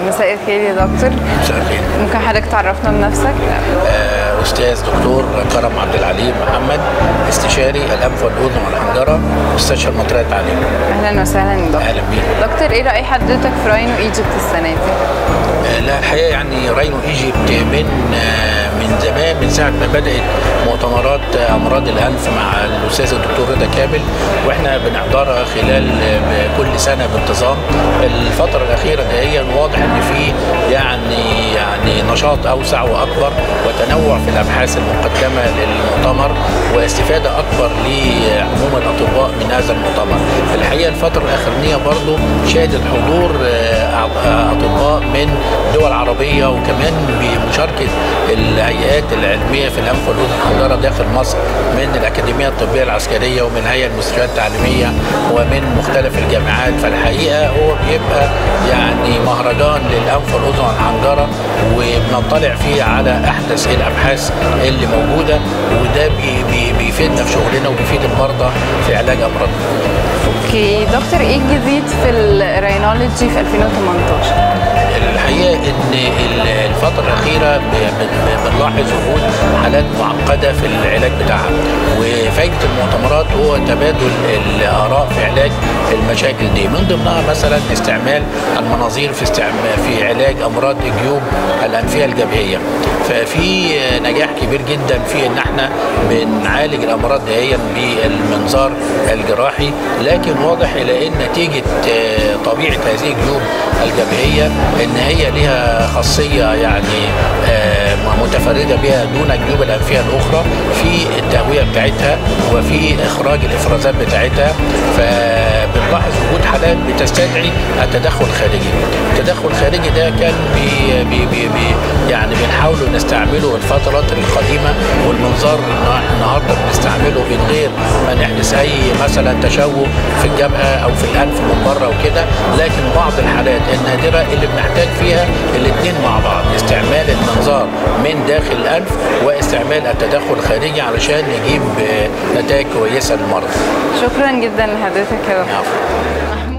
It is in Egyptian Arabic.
مساء الخير يا دكتور مساء الخير ممكن حضرتك تعرفنا بنفسك آه، استاذ دكتور كرم عبد العليم محمد استشاري الانف والاذن والحنجره مستشفى المطريه التعليم اهلا وسهلا يا دكتور اهلا بيك دكتور ايه راي حضرتك في راينو ايجيبت السنه دي آه، لا الحقيقه يعني راينو ايجيبت من آه، من زمان من ساعه ما بدات مؤتمرات آه، امراض الانف مع الاستاذ الدكتور رضا كامل واحنا بنحضرها خلال آه، كل سنه بانتظام الفتره الاخيره دي واضح ان في يعني يعني نشاط اوسع واكبر وتنوع في الابحاث المقدمه للمؤتمر واستفاده اكبر لعموم الاطباء من هذا المؤتمر الحقيقه الفتره الاخرانيه برضو شهدت حضور آه، اطباء من دول عربيه وكمان بمشاركه الهيئات العلميه في الانف والاذن والحنجره داخل مصر من الاكاديميه الطبيه العسكريه ومن هيئه المستشفيات التعليميه ومن مختلف الجامعات فالحقيقه هو بيبقى يعني مهرجان للانف والاذن والحنجره وبنطلع فيه على احدث الابحاث اللي موجوده وده بي بي بيفيدنا في شغلنا وبيفيد المرضى في علاج امراضهم. اوكي دكتور ايه الجديد في الرينولوجي في 2018 الحقيقه ان ال- الفتره الاخيره ب- ب- بنلاحظ وجود حالات معقده في العلاج بتاعها وفائده المؤتمرات هو تبادل الاراء في علاج المشاكل دي من ضمنها مثلا استعمال المناظير في استعمال في علاج امراض الجيوب الانفيه الجبهيه ففي نجاح كبير جدا في ان احنا بنعالج الامراض دي بالمنظار الجراحي لكن واضح الى ان نتيجه آه، طبيعه هذه الجيوب الجبهيه ان هي لها خاصيه يعني آه، متفرده بها دون الجيوب الانفيه الاخرى في التهويه بتاعتها وفي اخراج الافرازات بتاعتها فبنلاحظ وجود حالات بتستدعي التدخل الخارجي التدخل الخارجي ده كان بي بي بي بي يعني بنحاول نستعمله الفترات القديمه والمنظار النا- النهارده بنستعمله من غير ما نحدث اي مثلا تشوه في الجبهه او في الانف من بره وكده لكن بعض الحالات النادره اللي بنحتاج فيها الاثنين مع بعض استعمال المنظار من داخل الانف واستعمال التدخل الخارجي علشان نجيب آه، نتائج كويسه للمرضى شكرا جدا لحضرتك يا دكتور عفوا.